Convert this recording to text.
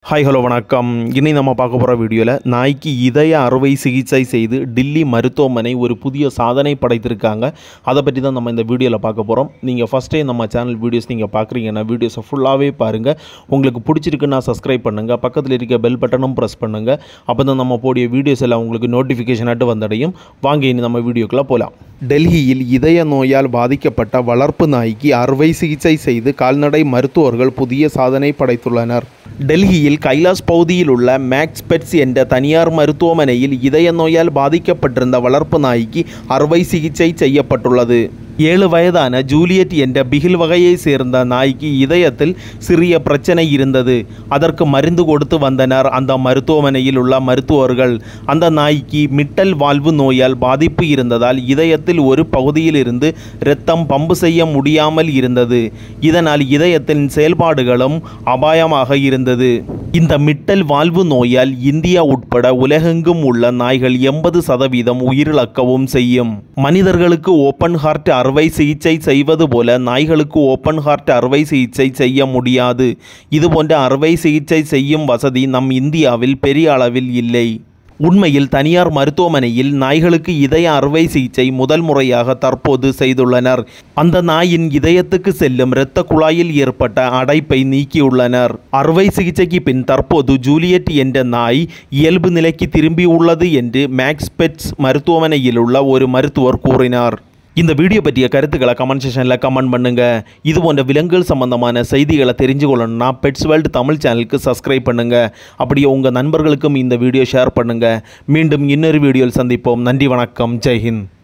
hi hello வணக்கம் இன்னைக்கு நம்ம பார்க்க போகிற வீடியோவில் நாய்க்கு இதய அறுவை சிகிச்சை செய்து டில்லி மருத்துவமனை ஒரு புதிய சாதனை படைத்திருக்காங்க அதை பற்றி தான் நம்ம இந்த வீடியோவில் பார்க்க போகிறோம் நீங்கள் ஃபஸ்ட்டே நம்ம சேனல் வீடியோஸ் நீங்கள் பார்க்குறீங்கன்னா வீடியோஸை ஃபுல்லாகவே பாருங்கள் உங்களுக்கு பிடிச்சிருக்குன்னா சப்ஸ்கிரைப் பண்ணுங்கள் பக்கத்தில் இருக்க பெல் பட்டனும் ப்ரெஸ் பண்ணுங்கள் அப்போ தான் நம்ம போடிய வீடியோஸ் எல்லாம் உங்களுக்கு நோட்டிஃபிகேஷனாட்டு வந்தடையும் வாங்க இனி நம்ம வீடியோக்குள்ளே போகலாம் டெல்லியில் இதய நோயால் பாதிக்கப்பட்ட வளர்ப்பு நாய்க்கு அறுவை சிகிச்சை செய்து கால்நடை மருத்துவர்கள் புதிய சாதனை படைத்துள்ளனர் டெல்லியில் கைலாஸ் பகுதியில் உள்ள மேக்ஸ் பெட்ஸ் என்ற தனியார் மருத்துவமனையில் இதய நோயால் பாதிக்கப்பட்டிருந்த வளர்ப்பு நாய்க்கு அறுவை சிகிச்சை செய்யப்பட்டுள்ளது ஏழு வயதான ஜூலியட் என்ற பிகில் வகையை சேர்ந்த நாய்க்கு இதயத்தில் சிறிய பிரச்சனை இருந்தது அதற்கு மருந்து கொடுத்து வந்தனர் அந்த மருத்துவமனையில் உள்ள மருத்துவர்கள் அந்த நாய்க்கு மிட்டல் வாழ்வு நோயால் பாதிப்பு இருந்ததால் இதயத்தில் ஒரு பகுதியில் இருந்து இரத்தம் பம்பு செய்ய முடியாமல் இருந்தது இதனால் இதயத்தின் செயல்பாடுகளும் அபாயமாக இருந்தது இந்த மிட்டல் வாழ்வு நோயால் இந்தியா உட்பட உலகெங்கும் உள்ள நாய்கள் எண்பது சதவீதம் உயிரிழக்கவும் செய்யும் மனிதர்களுக்கு ஓப்பன் ஹார்ட் அறுவை சிகிச்சை செய்வது போல நாய்களுக்கு ஓப்பன் ஹார்ட் அறுவை சிகிச்சை செய்ய முடியாது இதுபோன்ற அறுவை சிகிச்சை செய்யும் வசதி நம் இந்தியாவில் பெரிய அளவில் இல்லை உண்மையில் தனியார் மருத்துவமனையில் நாய்களுக்கு இதய அறுவை சிகிச்சை முதல் முறையாக தற்போது செய்துள்ளனர் அந்த நாயின் இதயத்துக்கு செல்லும் இரத்த குழாயில் ஏற்பட்ட அடைப்பை நீக்கியுள்ளனர் அறுவை சிகிச்சைக்கு பின் தற்போது ஜூலியட் என்ற நாய் இயல்பு நிலைக்கு திரும்பியுள்ளது என்று மேக்ஸ் பெட்ஸ் மருத்துவமனையில் உள்ள ஒரு மருத்துவர் கூறினார் இந்த வீடியோ பற்றிய கருத்துக்களை கமெண்ட் செஷனில் கமெண்ட் பண்ணுங்க இது போன்ற விலங்குகள் சம்பந்தமான செய்திகளை தெரிஞ்சு கொள்ளணும்னா பெட்ஸ் வேர்ல்டு தமிழ் சேனலுக்கு சப்ஸ்கிரைப் பண்ணுங்க அப்படியே உங்கள் நண்பர்களுக்கும் இந்த வீடியோ ஷேர் பண்ணுங்க மீண்டும் இன்னொரு வீடியோவில் சந்திப்போம் நன்றி வணக்கம் ஜெய்ஹிந்த்